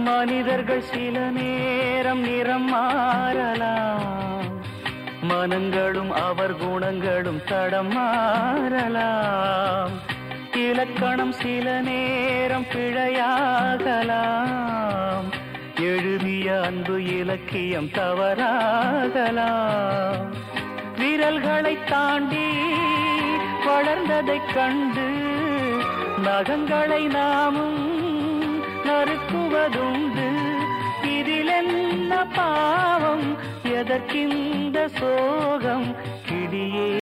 மனிதர்கள் சில நேரம் நிறம் மாறலாம் மனங்களும் அவர் குணங்களும் தடம் மாறலாம் இலக்கணம் சில நேரம் பிழையாகலாம் எழுதிய அன்பு இலக்கியம் தவறாகலாம் விரல்களை தாண்டி வளர்ந்ததைக் கண்டு நகங்களை நாமும் நறுக்குவதுண்டு இதில் என்ன பாவம் எதற்கிந்த சோகம் கிடியே